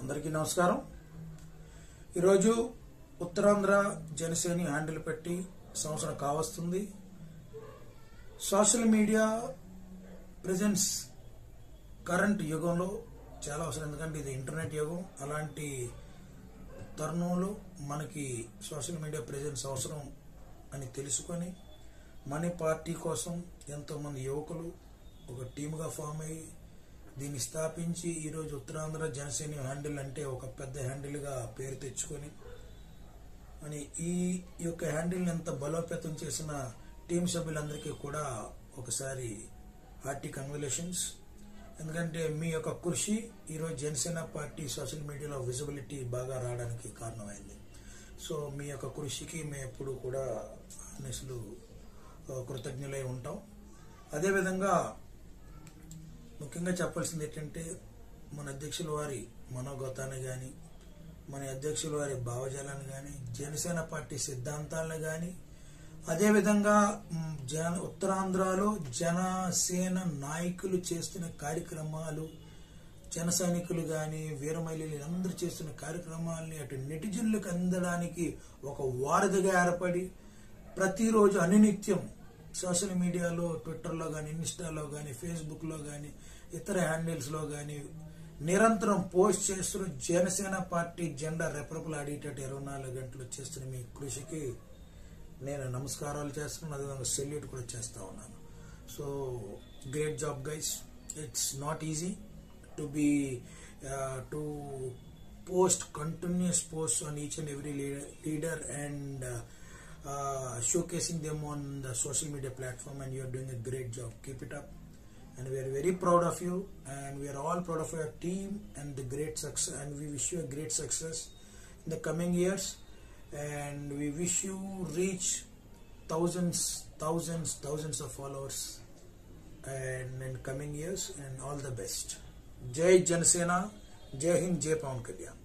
అందరికీ నమస్కారం ఈరోజు ఉత్తరాంధ్ర జనసేన హ్యాండిల్ పెట్టి సంవత్సరం కావస్తుంది సోషల్ మీడియా ప్రజెన్స్ కరెంట్ యుగంలో చాలా అవసరం ఎందుకంటే ఇది ఇంటర్నెట్ యుగం అలాంటి తరుణంలో మనకి సోషల్ మీడియా ప్రజెన్స్ అవసరం అని తెలుసుకొని మన పార్టీ కోసం ఎంతోమంది యువకులు ఒక టీముగా ఫామ్ అయ్యి దీన్ని స్థాపించి ఈరోజు ఉత్తరాంధ్ర జనసేన హ్యాండిల్ అంటే ఒక పెద్ద హ్యాండిల్గా పేరు తెచ్చుకొని అని ఈ యొక్క హ్యాండిల్ని ఎంత బలోపేతం చేసిన టీం సభ్యులందరికీ కూడా ఒకసారి హార్టీ కంగ్రాచులేషన్స్ ఎందుకంటే మీ యొక్క కృషి ఈరోజు Janasena party social media visibility బాగా రావడానికి కారణమైంది సో మీ యొక్క కృషికి మేము ఎప్పుడు కూడా అన్నిసులు కృతజ్ఞులై ఉంటాం అదేవిధంగా ముఖ్యంగా చెప్పాల్సింది ఏంటంటే మన అధ్యక్షుల వారి మనోగతాన్ని కానీ మన అధ్యక్షుల వారి భావజాలాన్ని కానీ జనసేన పార్టీ సిద్ధాంతాలను కానీ అదేవిధంగా మ్, జన ఉత్తరాంధ్రలో జనసేన నాయకులు చేస్తున్న కార్యక్రమాలు జన సైనికులు కానీ వీరమహిళలు అందరూ చేస్తున్న కార్యక్రమాలని అటు నెటిజన్లకు అందడానికి ఒక వారధిగా ఏర్పడి ప్రతిరోజు అనునిత్యం సోషల్ మీడియాలో ట్విట్టర్లో కానీ ఇన్స్టాలో కానీ ఫేస్బుక్లో కానీ ఇతర హ్యాండిల్స్లో కానీ నిరంతరం పోస్ట్ చేస్తున్న జనసేన పార్టీ జెండా రెపరెపలాడేటట్టు ఇరవై నాలుగు గంటలు చేస్తున్న మీ కృషికి నేను నమస్కారాలు చేస్తున్నాను అదేవిధంగా సెల్యూట్ కూడా చేస్తా ఉన్నాను so great job guys it's not easy to be to post continuous post on each and every leader and showcasing them on the social media platform and you're doing a great job keep it up and we are very proud of you and we are all proud of your team and the great success and we wish you a great success in the coming years and we wish you reach thousands thousands thousands of followers and in coming years and all the best jai janasena jai hind jai pawan kalyan